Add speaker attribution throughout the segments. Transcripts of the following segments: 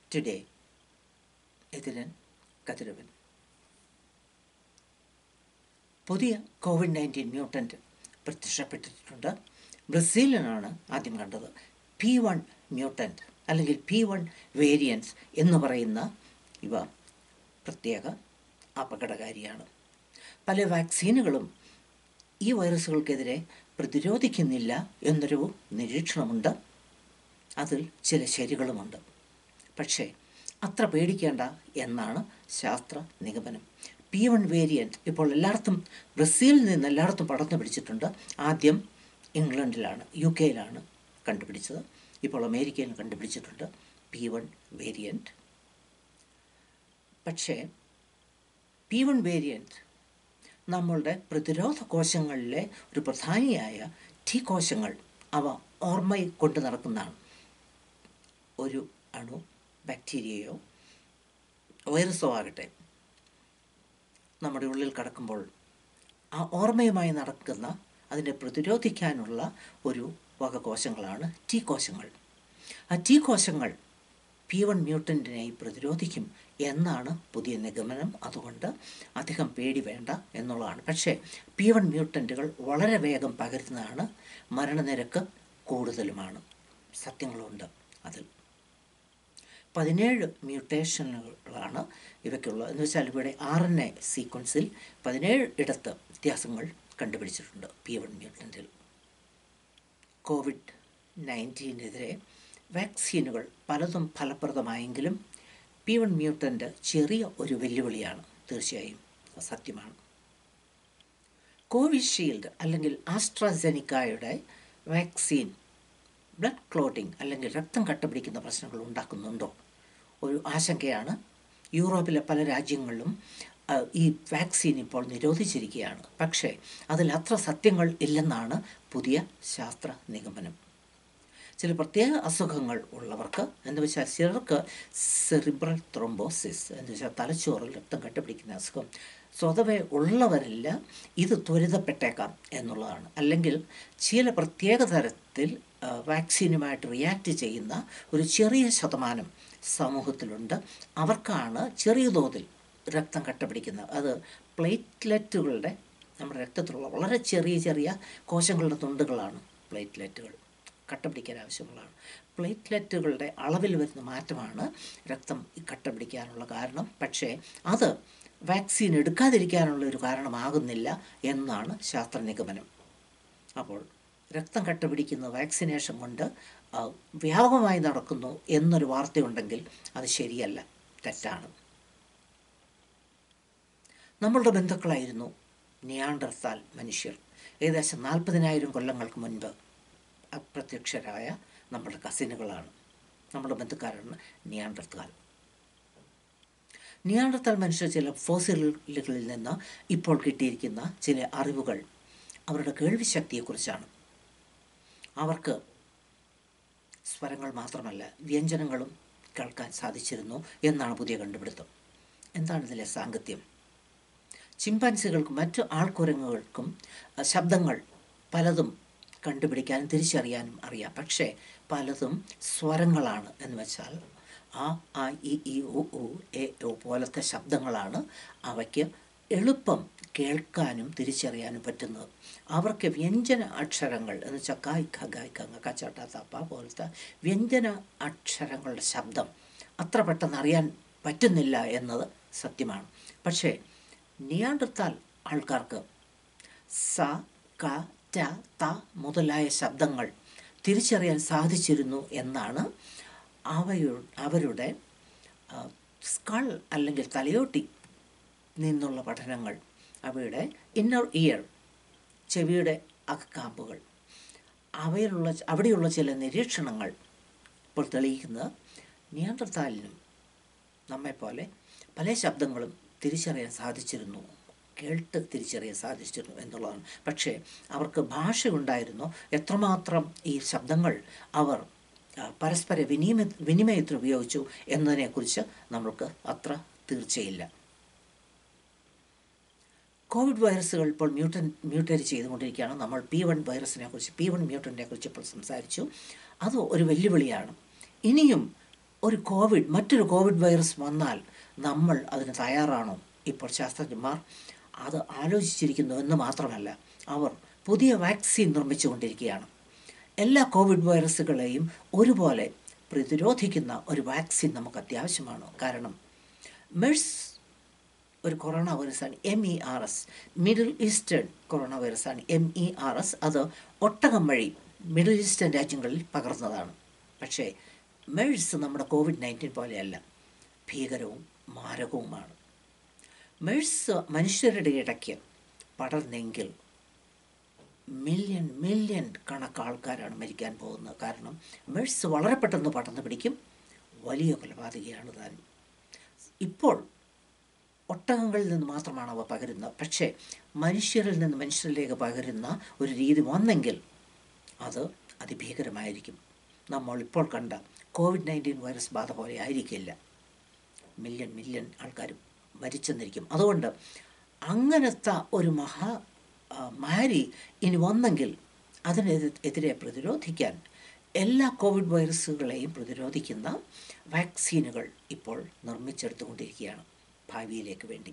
Speaker 1: today Ethiran Kathiravan പുതിയ Covid nineteen mutant പ്രത്യക്ഷപ്പെട്ടിട്ടുണ്ട് ബ്രസീലിനാണ് ആദ്യം കണ്ടത് പി വൺ മ്യൂട്ടൻ്റ് അല്ലെങ്കിൽ പി വൺ വേരിയൻസ് എന്ന് പറയുന്ന ഇവ പ്രത്യേക അപകടകാരിയാണ് പല വാക്സിനുകളും ഈ വൈറസുകൾക്കെതിരെ പ്രതിരോധിക്കുന്നില്ല എന്നൊരു നിരീക്ഷണമുണ്ട് അതിൽ ചില ശരികളുമുണ്ട് പക്ഷേ അത്ര പേടിക്കേണ്ട എന്നാണ് ശാസ്ത്ര നിഗമനം പി വൺ വേരിയൻറ്റ് ഇപ്പോൾ എല്ലായിടത്തും ബ്രസീലിൽ നിന്ന് എല്ലായിടത്തും പടർന്നു പിടിച്ചിട്ടുണ്ട് ആദ്യം ഇംഗ്ലണ്ടിലാണ് യു കെയിലാണ് കണ്ടുപിടിച്ചത് ഇപ്പോൾ അമേരിക്കയിൽ കണ്ടുപിടിച്ചിട്ടുണ്ട് പി വൺ വേരിയൻറ്റ് പക്ഷേ പി വൺ വേരിയൻറ്റ് നമ്മളുടെ പ്രതിരോധ കോശങ്ങളിലെ ഒരു പ്രധാനിയായ ടി കോശങ്ങൾ അവ ഓർമ്മയിൽ കൊണ്ട് നടക്കുന്നതാണ് ഒരു അണു ബാക്ടീരിയയോ വൈറസോ ആകട്ടെ നമ്മുടെ ഉള്ളിൽ കടക്കുമ്പോൾ ആ ഓർമ്മയുമായി നടക്കുന്ന അതിനെ പ്രതിരോധിക്കാനുള്ള ഒരു വക കോശങ്ങളാണ് ടി കോശങ്ങൾ ആ ടി കോശങ്ങൾ പി വൺ മ്യൂട്ടൻറ്റിനെ പ്രതിരോധിക്കും എന്നാണ് പുതിയ നിഗമനം അതുകൊണ്ട് അധികം പേടി വേണ്ട എന്നുള്ളതാണ് പക്ഷേ പി വൺ മ്യൂട്ടൻറ്റുകൾ വളരെ വേഗം പകരുന്നതാണ് മരണനിരക്ക് കൂടുതലുമാണ് സത്യങ്ങളുണ്ട് അതിൽ പതിനേഴ് മ്യൂട്ടേഷനുകളാണ് ഇവയ്ക്കുള്ളത് എന്ന് വെച്ചാൽ ഇവിടെ ആർ എൻ എ സീക്വൻസിൽ പതിനേഴ് ഇടത്ത് വ്യത്യാസങ്ങൾ കണ്ടുപിടിച്ചിട്ടുണ്ട് പി വൺ മ്യൂട്ടൻറ്റിൽ കോവിഡ് നയൻറ്റീനെതിരെ വാക്സിനുകൾ പലതും ഫലപ്രദമായെങ്കിലും പി വൺ മ്യൂട്ടൻ്റ് ചെറിയ ഒരു വെല്ലുവിളിയാണ് തീർച്ചയായും സത്യമാണ് കോവിഷീൽഡ് അല്ലെങ്കിൽ ആസ്ട്രാസെനിക്കായുടെ വാക്സിൻ ബ്ലഡ് ക്ലോട്ടിംഗ് അല്ലെങ്കിൽ രക്തം കട്ടപിടിക്കുന്ന പ്രശ്നങ്ങൾ ഉണ്ടാക്കുന്നുണ്ടോ ഒരു ആശങ്കയാണ് യൂറോപ്പിലെ പല രാജ്യങ്ങളിലും ആ, ഈ വാക്സിൻ ഇപ്പോൾ നിരോധിച്ചിരിക്കുകയാണ് പക്ഷേ അതിൽ അത്ര സത്യങ്ങൾ ഇല്ലെന്നാണ് പുതിയ ശാസ്ത്ര നിഗമനം ചില പ്രത്യേക അസുഖങ്ങൾ ഉള്ളവർക്ക് എന്ന് വെച്ചാൽ ചിലർക്ക് സെറിബ്രൽ ത്രോംബോസിസ് എന്ന് വെച്ചാൽ തലച്ചോറിൽ രക്തം കട്ടുപിടിക്കുന്ന അസുഖം സ്വതവേ ഉള്ളവരില്ല ഇത് ത്വരിതപ്പെട്ടേക്കാം എന്നുള്ളതാണ് അല്ലെങ്കിൽ ചില പ്രത്യേക തരത്തിൽ ആ, വാക്സിനുമായിട്ട് റിയാക്ട് ചെയ്യുന്ന ഒരു ചെറിയ ശതമാനം സമൂഹത്തിലുണ്ട് അവർക്കാണ് ചെറിയ തോതിൽ രക്തം കട്ടപിടിക്കുന്നത് അത് പ്ലേറ്റ്ലെറ്റുകളുടെ നമ്മുടെ രക്തത്തിലുള്ള വളരെ ചെറിയ ചെറിയ കോശങ്ങളുടെ തുണ്ടുകളാണ് പ്ലേറ്റ്ലെറ്റുകൾ കട്ട പിടിക്കാൻ ആവശ്യമുള്ളതാണ് പ്ലേറ്റ്ലെറ്റുകളുടെ അളവിൽ വരുന്ന മാറ്റമാണ് രക്തം ഈ കട്ട പിടിക്കാനുള്ള കാരണം പക്ഷേ അത് വാക്സിൻ എടുക്കാതിരിക്കാനുള്ള ഒരു കാരണമാകുന്നില്ല എന്നാണ് ശാസ്ത്ര നിഗമനം അപ്പോൾ രക്തം കട്ട പിടിക്കുന്ന വാക്സിനേഷൻ കൊണ്ട് ആ, വ്യാപകമായി നടക്കുന്നു എന്നൊരു വാർത്തയുണ്ടെങ്കിൽ അത് ശരിയല്ല തെറ്റാണ് നമ്മളുടെ ബന്ധുക്കളായിരുന്നു നിയാണ്ടർത്താൽ മനുഷ്യർ ഏകദേശം നാൽപ്പതിനായിരം കൊല്ലങ്ങൾക്ക് മുൻപ് അപ്രത്യക്ഷരായ നമ്മുടെ കസിനുകളാണ് നമ്മുടെ ബന്ധുക്കാരാണ് നിയാണ്ടർത്താൽ നിയാണ്ടർത്താൽ മനുഷ്യർ ചില ഫോസിലുകളിൽ നിന്ന് ഇപ്പോൾ കിട്ടിയിരിക്കുന്ന ചില അറിവുകൾ അവരുടെ കേൾവിശക്തിയെക്കുറിച്ചാണ് അവർക്ക് സ്വരങ്ങൾ മാത്രമല്ല വ്യഞ്ജനങ്ങളും കേൾക്കാൻ സാധിച്ചിരുന്നു എന്നാണ് പുതിയ കണ്ടുപിടുത്തം എന്താണ് ഇതിലെ സാങ്കത്യം ചിമ്പാൻസികൾക്കും മറ്റു ആൾക്കുരങ്ങുകൾക്കും അഹ്, ശബ്ദങ്ങൾ പലതും കണ്ടുപിടിക്കാനും തിരിച്ചറിയാനും അറിയാം പക്ഷേ പലതും സ്വരങ്ങളാണ് എന്ന് വെച്ചാൽ ആ ആ ഇ ഈ ഉ ഉ എ ഒ പോലത്തെ ശബ്ദങ്ങളാണ് അവയ്ക്ക് എളുപ്പം കേൾക്കാനും തിരിച്ചറിയാനും പറ്റുന്നത് അവർക്ക് വ്യഞ്ജന അക്ഷരങ്ങൾ എന്ന് വെച്ചാൽ കായ് ഖ ഗായ് ഖ ങ ക ച ട ത പ പോലത്തെ വ്യഞ്ജന അക്ഷരങ്ങളുടെ ശബ്ദം അത്ര പെട്ടെന്ന് അറിയാൻ പറ്റുന്നില്ല എന്നത് സത്യമാണ് പക്ഷേ നിയാണ്ടർത്താൽ ആൾക്കാർക്ക് സ ക ട ത മുതലായ ശബ്ദങ്ങൾ തിരിച്ചറിയാൻ സാധിച്ചിരുന്നു എന്നാണ് അവയു അവരുടെ സ്കൾ അല്ലെങ്കിൽ തലയോട്ടി നിന്നുള്ള പഠനങ്ങൾ അവയുടെ ഇന്നർ ഇയർ ചെവിയുടെ അകക്കാമ്പുകൾ അവയിലുള്ള അവിടെയുള്ള ചില നിരീക്ഷണങ്ങൾ ഇപ്പോൾ തെളിയിക്കുന്നത് നിയന്ത്രത്താലിനും നമ്മെപ്പോലെ പല ശബ്ദങ്ങളും തിരിച്ചറിയാൻ സാധിച്ചിരുന്നു കേട്ട് തിരിച്ചറിയാൻ സാധിച്ചിരുന്നു എന്നുള്ളതാണ് പക്ഷേ അവർക്ക് ഭാഷയുണ്ടായിരുന്നു എത്രമാത്രം ഈ ശബ്ദങ്ങൾ അവർ ആ, പരസ്പര വിനിമയ വിനിമയത്തിൽ ഉപയോഗിച്ചു എന്നതിനെക്കുറിച്ച് നമ്മൾക്ക് അത്ര തീർച്ചയില്ല കോവിഡ് വൈറസുകൾ ഇപ്പോൾ മ്യൂട്ടൻ മ്യൂട്ടേറ്റ് ചെയ്തുകൊണ്ടിരിക്കുകയാണ് നമ്മൾ പി വൺ വൈറസിനെ കുറിച്ച് പി വൺ മ്യൂട്ടനെ കുറിച്ച് ഇപ്പോൾ സംസാരിച്ചു അത് ഒരു വെല്ലുവിളിയാണ് ഇനിയും ഒരു കോവിഡ് മറ്റൊരു കോവിഡ് വൈറസ് വന്നാൽ നമ്മൾ അതിന് തയ്യാറാണോ ഇപ്പോൾ ശാസ്ത്രജ്ഞന്മാർ അത് ആലോചിച്ചിരിക്കുന്നു എന്ന് മാത്രമല്ല അവർ പുതിയ വാക്സിൻ നിർമ്മിച്ചുകൊണ്ടിരിക്കുകയാണ് എല്ലാ കോവിഡ് വൈറസുകളെയും ഒരുപോലെ പ്രതിരോധിക്കുന്ന ഒരു വാക്സിൻ നമുക്ക് അത്യാവശ്യമാണ് കാരണം മെഴ്സ് ഒരു കൊറോണ വൈറസാണ് M E R S middle eastern corona വൈറസാണ് എം ഇ ആർ എസ് അത് ഒട്ടകം വഴി മിഡിൽ ഈസ്റ്റേൺ രാജ്യങ്ങളിൽ പകർന്നതാണ് പക്ഷേ മെഴ്സ് നമ്മുടെ കോവിഡ് നയൻറ്റീൻ പോലെയല്ല ഭീകരവും മാരകവുമാണ് മെഴ്സ് മനുഷ്യരുടെ ഇടയ്ക്ക് പടർന്നെങ്കിൽ മില്യൺ മില്യൺ കണക്ക് ആൾക്കാരാണ് മരിക്കാൻ പോകുന്നത് കാരണം മെഴ്സ് വളരെ പെട്ടെന്ന് പടർന്നു പിടിക്കും വലിയ കൊലപാതകയാണ് താൻ ഇപ്പോൾ ഒട്ടകങ്ങളിൽ നിന്ന് മാത്രമാണ് അവ പകരുന്നത് പക്ഷേ മനുഷ്യരിൽ നിന്ന് മനുഷ്യരിലേക്ക് പകരുന്ന ഒരു രീതി വന്നെങ്കിൽ അത് അതിഭീകരമായിരിക്കും നമ്മൾ ഇപ്പോൾ കണ്ട കോവിഡ് നയൻറ്റീൻ വൈറസ് ബാധ പോലെ ആയിരിക്കില്ല മില്യൺ മില്യൺ ആൾക്കാർ മരിച്ചെന്നിരിക്കും അതുകൊണ്ട് അങ്ങനത്തെ ഒരു മഹാ ആ, മാരി ഇനി വന്നെങ്കിൽ അതിനെതിരെ പ്രതിരോധിക്കാൻ എല്ലാ കോവിഡ് വൈറസുകളെയും പ്രതിരോധിക്കുന്ന വാക്സിനുകൾ ഇപ്പോൾ നിർമ്മിച്ചെടുത്തുകൊണ്ടിരിക്കുകയാണ് ഭാവിയിലേക്ക് വേണ്ടി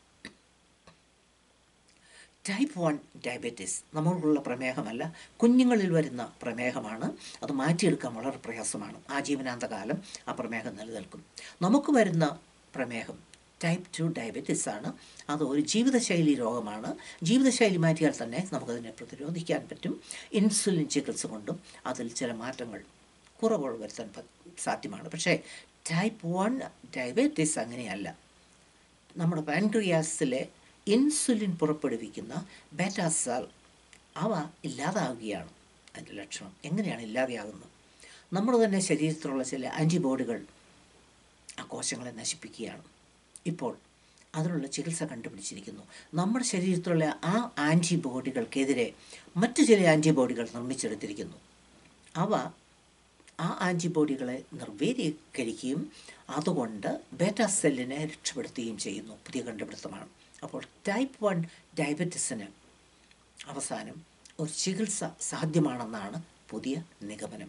Speaker 1: ടൈപ്പ് വൺ ഡയബറ്റീസ് നമ്മൾക്കുള്ള പ്രമേഹമല്ല കുഞ്ഞുങ്ങളിൽ വരുന്ന പ്രമേഹമാണ് അത് മാറ്റിയെടുക്കാൻ വളരെ പ്രയാസമാണ് ആജീവനാന്തകാലം ആ പ്രമേഹം നിലനിൽക്കും നമുക്ക് വരുന്ന പ്രമേഹം ടൈപ്പ് ടു ഡയബറ്റീസ് ആണ് അത് ഒരു ജീവിതശൈലി രോഗമാണ് ജീവിതശൈലി മാറ്റിയാൽ തന്നെ നമുക്കതിനെ പ്രതിരോധിക്കാൻ പറ്റും ഇൻസുലിൻ ചികിത്സ കൊണ്ടും അതിൽ ചില മാറ്റങ്ങൾ കുറവുകൾ വരുത്താൻ പ- സാധ്യമാണ് പക്ഷേ ടൈപ്പ് വൺ ഡയബറ്റീസ് അങ്ങനെയല്ല നമ്മുടെ പാൻക്രിയാസിലെ ഇൻസുലിൻ പുറപ്പെടുവിക്കുന്ന ബേറ്റാസാൽ അവ ഇല്ലാതാവുകയാണ് അതിൻ്റെ ലക്ഷണം എങ്ങനെയാണ് ഇല്ലാതെയാകുന്നത് നമ്മുടെ തന്നെ ശരീരത്തിലുള്ള ചില ആൻറ്റിബോഡികൾ ആ കോശങ്ങളെ നശിപ്പിക്കുകയാണ് ഇപ്പോൾ അതിനുള്ള ചികിത്സ കണ്ടുപിടിച്ചിരിക്കുന്നു നമ്മുടെ ശരീരത്തിലുള്ള ആ ആൻറ്റിബോഡികൾക്കെതിരെ മറ്റു ചില ആൻറ്റിബോഡികൾ നിർമ്മിച്ചെടുത്തിരിക്കുന്നു അവ ആ ആൻറ്റിബോഡികളെ നിർവീരീകരിക്കുകയും അതുകൊണ്ട് ബേറ്റാ സെല്ലിനെ രക്ഷപ്പെടുത്തുകയും ചെയ്യുന്നു പുതിയ കണ്ടുപിടുത്തമാണ് അപ്പോൾ ടൈപ്പ് വൺ ഡയബറ്റിസിന് അവസാനം ഒരു ചികിത്സ സാധ്യമാണെന്നാണ് പുതിയ നിഗമനം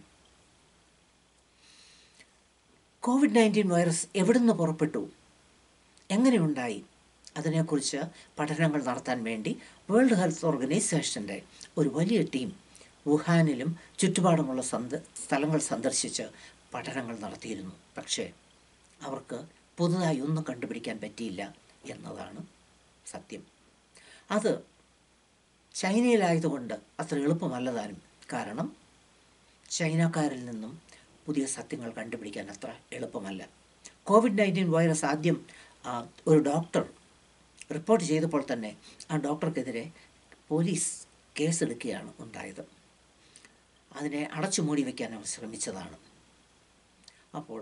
Speaker 1: കോവിഡ് നയൻറ്റീൻ വൈറസ് എവിടുന്ന് പുറപ്പെട്ടു എങ്ങനെയുണ്ടായി അതിനെക്കുറിച്ച് പഠനങ്ങൾ നടത്താൻ വേണ്ടി വേൾഡ് ഹെൽത്ത് ഓർഗനൈസേഷൻ്റെ ഒരു വലിയ ടീം വുഹാനിലും ചുറ്റുപാടുമുള്ള സന്ദ സ്ഥലങ്ങൾ സന്ദർശിച്ച് പഠനങ്ങൾ നടത്തിയിരുന്നു പക്ഷേ അവർക്ക് പുതുതായി ഒന്നും കണ്ടുപിടിക്കാൻ പറ്റിയില്ല എന്നതാണ് സത്യം അത് ചൈനയിലായതുകൊണ്ട് അത്ര എളുപ്പമല്ല താനും കാരണം ചൈനക്കാരിൽ നിന്നും പുതിയ സത്യങ്ങൾ കണ്ടുപിടിക്കാൻ അത്ര എളുപ്പമല്ല കോവിഡ് നയൻറ്റീൻ വൈറസ് ആദ്യം ആ, ഒരു ഡോക്ടർ റിപ്പോർട്ട് ചെയ്തപ്പോൾ തന്നെ ആ ഡോക്ടർക്കെതിരെ പോലീസ് കേസെടുക്കുകയാണ് ഉണ്ടായത് അതിനെ അടച്ചു മൂടി വയ്ക്കാൻ അവർ ശ്രമിച്ചതാണ് അപ്പോൾ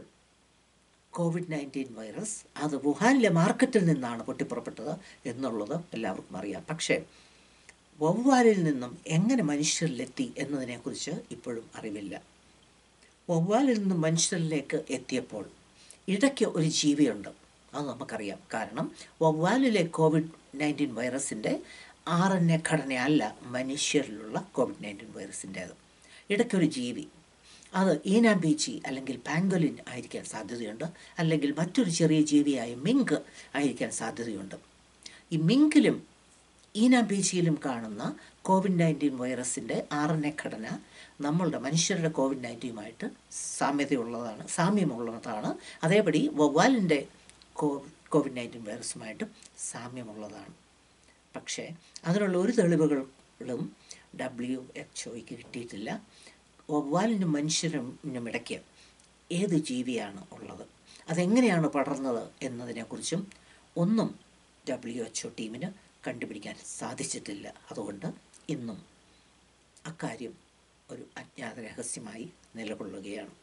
Speaker 1: കോവിഡ് നയൻറ്റീൻ വൈറസ് അത് വുഹാനിലെ മാർക്കറ്റിൽ നിന്നാണ് പൊട്ടിപ്പുറപ്പെട്ടത് എന്നുള്ളത് എല്ലാവർക്കും അറിയാം പക്ഷേ വവ്വാലിൽ നിന്നും എങ്ങനെ മനുഷ്യരിലെത്തി എന്നതിനെക്കുറിച്ച് ഇപ്പോഴും അറിവില്ല വവ്വാലിൽ നിന്നും മനുഷ്യരിലേക്ക് എത്തിയപ്പോൾ ഇടയ്ക്ക് ഒരു ജീവിയുണ്ട് അത് നമുക്കറിയാം കാരണം വവ്വാലിലെ കോവിഡ് നയൻറ്റീൻ വൈറസിൻ്റെ ആർ എൻ എ ഘടനയല്ല മനുഷ്യരിലുള്ള കോവിഡ് നയൻറ്റീൻ വൈറസിൻ്റേത് ഇടയ്ക്കൊരു ജീവി അത് ഈനാമ്പീച്ചി അല്ലെങ്കിൽ പാങ്കോലിൻ ആയിരിക്കാൻ സാധ്യതയുണ്ട് അല്ലെങ്കിൽ മറ്റൊരു ചെറിയ ജീവിയായ മിങ്ക് ആയിരിക്കാൻ സാധ്യതയുണ്ട് ഈ മിങ്കിലും ഈനാമ്പീച്ചിയിലും കാണുന്ന കോവിഡ് നയൻറ്റീൻ വൈറസിൻ്റെ ആർ എൻ എ ഘടന നമ്മളുടെ മനുഷ്യരുടെ കോവിഡ് നയൻറ്റീനുമായിട്ട് സാമ്യതയുള്ളതാണ് സാമ്യമുള്ളതാണ് അതേപടി വവ്വാലിൻ്റെ കോ കോവിഡ് നയൻറ്റീൻ വൈറസുമായിട്ടും സാമ്യമുള്ളതാണ് പക്ഷേ അതിനുള്ള ഒരു തെളിവുകളും ഡബ്ല്യു എച്ച് ഒയ്ക്ക് കിട്ടിയിട്ടില്ല വവ്വാലിനും മനുഷ്യനും ഇടയ്ക്ക് ഏത് ജീവിയാണ് ഉള്ളത് അതെങ്ങനെയാണ് പടർന്നത് എന്നതിനെക്കുറിച്ചും ഒന്നും ഡബ്ല്യു എച്ച് ഒ ടീമിന് കണ്ടുപിടിക്കാൻ സാധിച്ചിട്ടില്ല അതുകൊണ്ട് ഇന്നും അക്കാര്യം ഒരു അജ്ഞാത രഹസ്യമായി നിലകൊള്ളുകയാണ്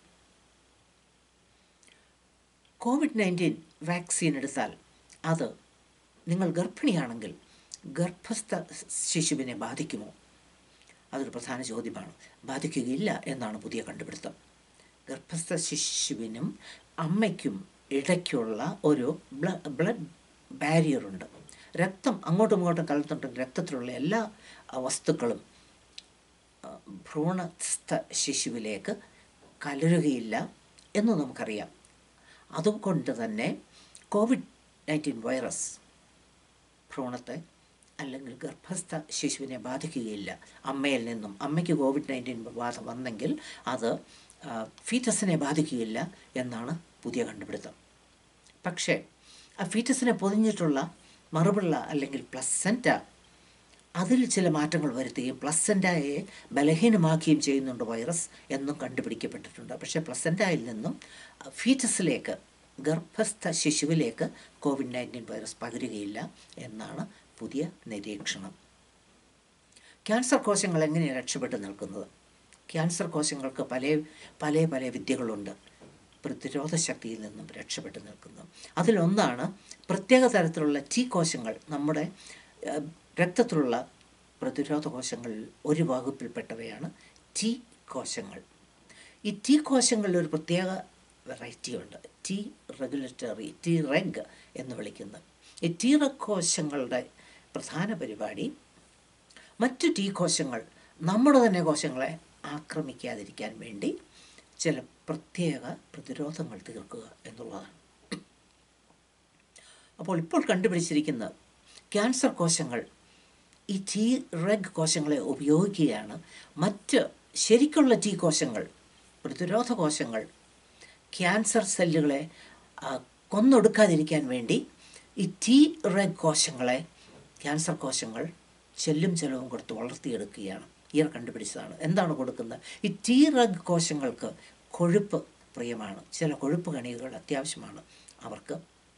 Speaker 1: കോവിഡ് നയൻറ്റീൻ വാക്സിൻ എടുത്താൽ അത് നിങ്ങൾ ഗർഭിണിയാണെങ്കിൽ ഗർഭസ്ഥ ശിശുവിനെ ബാധിക്കുമോ അതൊരു പ്രധാന ചോദ്യമാണ് ബാധിക്കുകയില്ല എന്നാണ് പുതിയ കണ്ടുപിടുത്തം ഗർഭസ്ഥ ശിശുവിനും അമ്മയ്ക്കും ഇടയ്ക്കുള്ള ഒരു ബ്ലഡ് ബാരിയറുണ്ട് രക്തം അങ്ങോട്ടും ഇങ്ങോട്ടും കലർന്നിട്ടുണ്ടെങ്കിൽ രക്തത്തിലുള്ള എല്ലാ അഹ്, വസ്തുക്കളും അഹ്, ഭ്രൂണസ്ഥ ശിശുവിലേക്ക് കലരുകയില്ല എന്ന് നമുക്കറിയാം അതുകൊണ്ട് തന്നെ കോവിഡ് നയൻറ്റീൻ വൈറസ് ഭ്രൂണത്തെ അല്ലെങ്കിൽ ഗർഭസ്ഥ ശിശുവിനെ ബാധിക്കുകയില്ല അമ്മയിൽ നിന്നും അമ്മയ്ക്ക് കോവിഡ് നയൻറ്റീൻ ബാധ വന്നെങ്കിൽ അത് ആ, ഫീറ്റസിനെ ബാധിക്കുകയില്ല എന്നാണ് പുതിയ കണ്ടുപിടുത്തം പക്ഷേ ആ ഫീറ്റസിനെ പൊതിഞ്ഞിട്ടുള്ള മറുപിള്ള അല്ലെങ്കിൽ പ്ലസൻറ്റ അതിൽ ചില മാറ്റങ്ങൾ വരുത്തുകയും പ്ലസൻറ്റയെ ബലഹീനമാക്കുകയും ചെയ്യുന്നുണ്ട് വൈറസ് എന്നും കണ്ടുപിടിക്കപ്പെട്ടിട്ടുണ്ട് പക്ഷേ പ്ലസൻറ്റയിൽ നിന്നും ഫീറ്റസിലേക്ക് ഗർഭസ്ഥ ശിശുവിലേക്ക് കോവിഡ് നയൻറ്റീൻ വൈറസ് പകരുകയില്ല എന്നാണ് പുതിയ നിരീക്ഷണം ക്യാൻസർ കോശങ്ങൾ എങ്ങനെയാണ് രക്ഷപ്പെട്ട് നിൽക്കുന്നത് ക്യാൻസർ കോശങ്ങൾക്ക് പല പല പല വിദ്യകളുണ്ട് പ്രതിരോധ ശക്തിയിൽ നിന്നും രക്ഷപ്പെട്ട് നിൽക്കുന്നു അതിലൊന്നാണ് പ്രത്യേക തരത്തിലുള്ള ടി കോശങ്ങൾ നമ്മുടെ ഏഹ്, രക്തത്തിലുള്ള പ്രതിരോധ കോശങ്ങളിൽ ഒരു വകുപ്പിൽപ്പെട്ടവയാണ് ടി കോശങ്ങൾ ഈ ടി കോശങ്ങളിൽ ഒരു പ്രത്യേക വെറൈറ്റി ഉണ്ട് ടി റെഗുലേറ്ററി ടി റെഗ് എന്ന് വിളിക്കുന്നത് ഈ ടി റെഗ് കോശങ്ങളുടെ പ്രധാന പരിപാടി മറ്റു ടി കോശങ്ങൾ നമ്മുടെ തന്നെ കോശങ്ങളെ ആക്രമിക്കാതിരിക്കാൻ വേണ്ടി ചില പ്രത്യേക പ്രതിരോധങ്ങൾ തീർക്കുക എന്നുള്ളതാണ് അപ്പോൾ ഇപ്പോൾ കണ്ടുപിടിച്ചിരിക്കുന്ന ക്യാൻസർ കോശങ്ങൾ ഈ ടി റെഗ് കോശങ്ങളെ ഉപയോഗിക്കുകയാണ് മറ്റ് ശരിക്കുള്ള ടി കോശങ്ങൾ പ്രതിരോധ കോശങ്ങൾ ക്യാൻസർ സെല്ലുകളെ ആ, കൊന്നൊടുക്കാതിരിക്കാൻ വേണ്ടി ഈ ടി റെഗ് കോശങ്ങളെ ക്യാൻസർ കോശങ്ങൾ ചെല്ലും ചെലവും കൊടുത്ത് വളർത്തിയെടുക്കുകയാണ് ഇയർ കണ്ടുപിടിച്ചതാണ് എന്താണ് കൊടുക്കുന്നത് ഈ ടി റഗ് കോശങ്ങൾക്ക് കൊഴുപ്പ് പ്രിയമാണ് ചില കൊഴുപ്പ് കണികകൾ അത്യാവശ്യമാണ് അവർക്ക്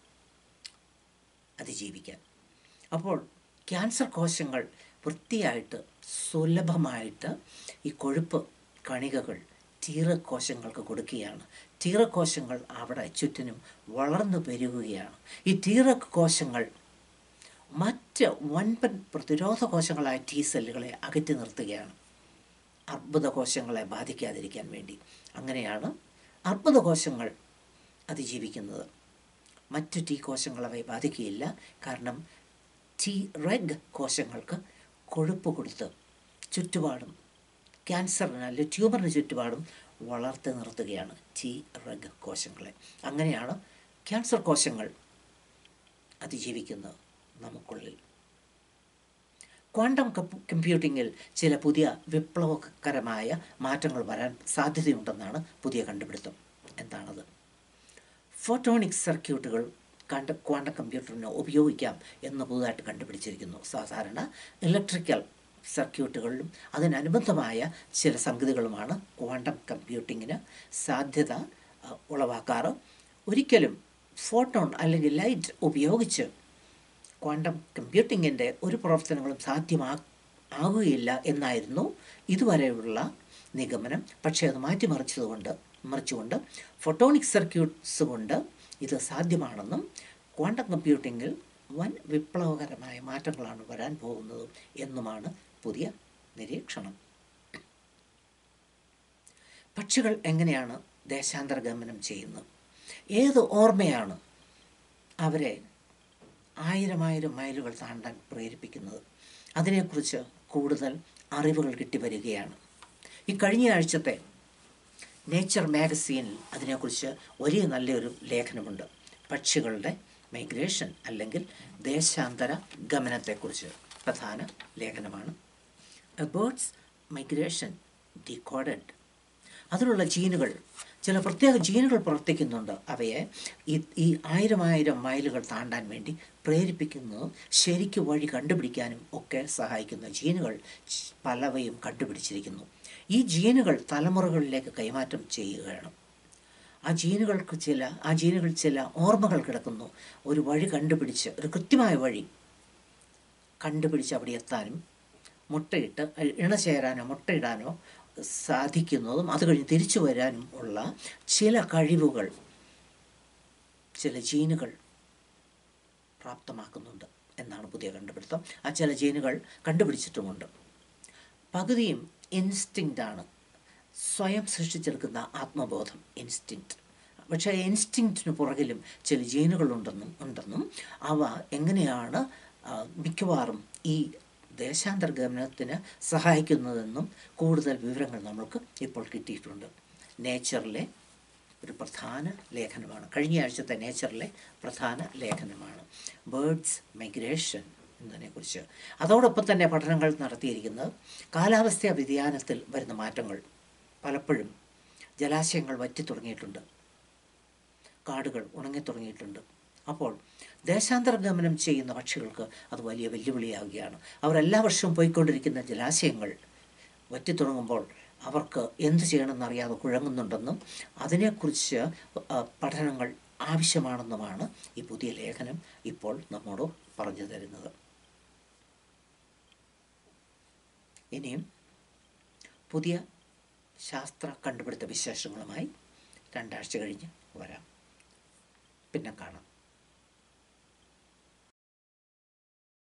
Speaker 1: അതിജീവിക്കാൻ അപ്പോൾ ക്യാൻസർ കോശങ്ങൾ വൃത്തിയായിട്ട് സുലഭമായിട്ട് ഈ കൊഴുപ്പ് കണികകൾ ടീറക്കോശങ്ങൾക്ക് കൊടുക്കുകയാണ് ടീറക്കോശങ്ങൾ അവിടെ ചുറ്റിനും വളർന്നു പെരുകുകയാണ് ഈ ടീറക് കോശങ്ങൾ മറ്റ് വൻപൻ പ്രതിരോധ കോശങ്ങളായ ടി സെല്ലുകളെ അകറ്റി നിർത്തുകയാണ് അർബുദ കോശങ്ങളെ ബാധിക്കാതിരിക്കാൻ വേണ്ടി അങ്ങനെയാണ് അർബുദ കോശങ്ങൾ അതിജീവിക്കുന്നത് മറ്റു ടി കോശങ്ങൾ അവയെ ബാധിക്കുകയില്ല കാരണം ടി റെഗ് കോശങ്ങൾക്ക് കൊഴുപ്പ് കൊടുത്ത് ചുറ്റുപാടും ക്യാൻസറിന് അല്ലെങ്കിൽ ട്യൂമറിന് ചുറ്റുപാടും വളർത്തി നിർത്തുകയാണ് ടി റെഗ് കോശങ്ങളെ അങ്ങനെയാണ് ക്യാൻസർ കോശങ്ങൾ അതിജീവിക്കുന്നത് നമുക്കുള്ളിൽ ക്വാണ്ടം കപ്പ് കമ്പ്യൂട്ടിങ്ങിൽ ചില പുതിയ വിപ്ലവകരമായ മാറ്റങ്ങൾ വരാൻ സാധ്യതയുണ്ടെന്നാണ് പുതിയ കണ്ടുപിടുത്തം എന്താണത് ഫോട്ടോണിക് സർക്യൂട്ടുകൾ കണ്ട ക്വാണ്ടം കമ്പ്യൂട്ടറിന് ഉപയോഗിക്കാം എന്ന് പുതുതായിട്ട് കണ്ടുപിടിച്ചിരിക്കുന്നു സാധാരണ ഇലക്ട്രിക്കൽ സർക്യൂട്ടുകളിലും അതിനനുബന്ധമായ ചില സംഗതികളുമാണ് ക്വാണ്ടം കമ്പ്യൂട്ടിങ്ങിന് സാധ്യത അഹ്, ഉളവാക്കാറ് ഒരിക്കലും ഫോട്ടോൺ അല്ലെങ്കിൽ ലൈറ്റ് ഉപയോഗിച്ച് ക്വാണ്ടം കമ്പ്യൂട്ടിങ്ങിൻ്റെ ഒരു പ്രവർത്തനങ്ങളും സാധ്യമാ ആകുകയില്ല എന്നായിരുന്നു ഇതുവരെയുള്ള നിഗമനം പക്ഷേ അത് മാറ്റിമറിച്ചതുകൊണ്ട് മറിച്ചുകൊണ്ട് ഫോട്ടോണിക് സർക്യൂട്ട്സ് കൊണ്ട് ഇത് സാധ്യമാണെന്നും ക്വാണ്ടം കമ്പ്യൂട്ടിങ്ങിൽ വൻ വിപ്ലവകരമായ മാറ്റങ്ങളാണ് വരാൻ പോകുന്നത് എന്നുമാണ് പുതിയ നിരീക്ഷണം പക്ഷികൾ എങ്ങനെയാണ് ദേശാന്തര ഗമനം ചെയ്യുന്നത് ഏത് ഓർമ്മയാണ് അവരെ ആയിരമായിരം മൈലുകൾ താണ്ടാൻ പ്രേരിപ്പിക്കുന്നത് അതിനെക്കുറിച്ച് കൂടുതൽ അറിവുകൾ കിട്ടിവരികയാണ് ഈ കഴിഞ്ഞ ആഴ്ചത്തെ നേച്ചർ മാഗസീനിൽ അതിനെക്കുറിച്ച് വലിയ നല്ലൊരു ലേഖനമുണ്ട് പക്ഷികളുടെ മൈഗ്രേഷൻ അല്ലെങ്കിൽ ദേശാന്തര ഗമനത്തെക്കുറിച്ച് പ്രധാന ലേഖനമാണ് എ ബേർഡ്സ് മൈഗ്രേഷൻ ഡിക്കോഡഡ് അതിലുള്ള ജീനുകൾ ചില പ്രത്യേക ജീനുകൾ പ്രവർത്തിക്കുന്നുണ്ട് അവയെ ഈ ഈ ആയിരം ആയിരം മൈലുകൾ താണ്ടാൻ വേണ്ടി പ്രേരിപ്പിക്കുന്നത് ശരിക്ക് വഴി കണ്ടുപിടിക്കാനും ഒക്കെ സഹായിക്കുന്ന ജീനുകൾ ച് പലവയും കണ്ടുപിടിച്ചിരിക്കുന്നു ഈ ജീനുകൾ തലമുറകളിലേക്ക് കൈമാറ്റം ചെയ്യുകയാണ് ആ ജീനുകൾക്ക് ചില ആ ജീനുകൾ ചില ഓർമ്മകൾ കിടക്കുന്നു ഒരു വഴി കണ്ടുപിടിച്ച് ഒരു കൃത്യമായ വഴി കണ്ടുപിടിച്ച് അവിടെ എത്താനും മുട്ടയിട്ട് ഇണ ചേരാനോ മുട്ടയിടാനോ സാധിക്കുന്നതും അത് കഴിഞ്ഞ് തിരിച്ചു വരാനും ഉള്ള ചില കഴിവുകൾ ചില ജീനുകൾ പ്രാപ്തമാക്കുന്നുണ്ട് എന്നാണ് പുതിയ കണ്ടുപിടുത്തം ആ ചില ജീനുകൾ കണ്ടുപിടിച്ചിട്ടുമുണ്ട് പകുതിയും ഇൻസ്റ്റിങ്റ്റ് ആണ് സ്വയം സൃഷ്ടിച്ചെടുക്കുന്ന ആത്മബോധം ഇൻസ്റ്റിങ്ക്റ്റ് പക്ഷേ ഇൻസ്റ്റിങ്ക്റ്റിന് പുറകിലും ചില ജീനുകളുണ്ടെന്നും ഉണ്ടെന്നും അവ എങ്ങനെയാണ് ആ, മിക്കവാറും ഈ ദേശാന്തര ഗമനത്തിന് സഹായിക്കുന്നതെന്നും കൂടുതൽ വിവരങ്ങൾ നമ്മൾക്ക് ഇപ്പോൾ കിട്ടിയിട്ടുണ്ട് നേച്ചറിലെ ഒരു പ്രധാന ലേഖനമാണ് കഴിഞ്ഞ ആഴ്ചത്തെ നേച്ചറിലെ പ്രധാന ലേഖനമാണ് ബേർഡ്സ് മൈഗ്രേഷൻ എന്നതിനെക്കുറിച്ച് അതോടൊപ്പം തന്നെ പഠനങ്ങൾ നടത്തിയിരിക്കുന്നത് കാലാവസ്ഥാ വ്യതിയാനത്തിൽ വരുന്ന മാറ്റങ്ങൾ പലപ്പോഴും ജലാശയങ്ങൾ വറ്റി തുടങ്ങിയിട്ടുണ്ട് കാടുകൾ ഉണങ്ങിത്തുടങ്ങിയിട്ടുണ്ട് അപ്പോൾ ദേശാന്തരഗമനം ചെയ്യുന്ന പക്ഷികൾക്ക് അത് വലിയ വെല്ലുവിളിയാവുകയാണ് അവർ എല്ലാ വർഷവും പോയിക്കൊണ്ടിരിക്കുന്ന ജലാശയങ്ങൾ വറ്റിത്തുടങ്ങുമ്പോൾ അവർക്ക് എന്ത് ചെയ്യണമെന്നറിയാതെ കുഴങ്ങുന്നുണ്ടെന്നും അതിനെക്കുറിച്ച് ആ, പഠനങ്ങൾ ആവശ്യമാണെന്നുമാണ് ഈ പുതിയ ലേഖനം ഇപ്പോൾ നമ്മോട് പറഞ്ഞു തരുന്നത് ഇനിയും പുതിയ ശാസ്ത്ര കണ്ടുപിടുത്ത വിശേഷങ്ങളുമായി രണ്ടാഴ്ച കഴിഞ്ഞ് വരാം പിന്നെ കാണാം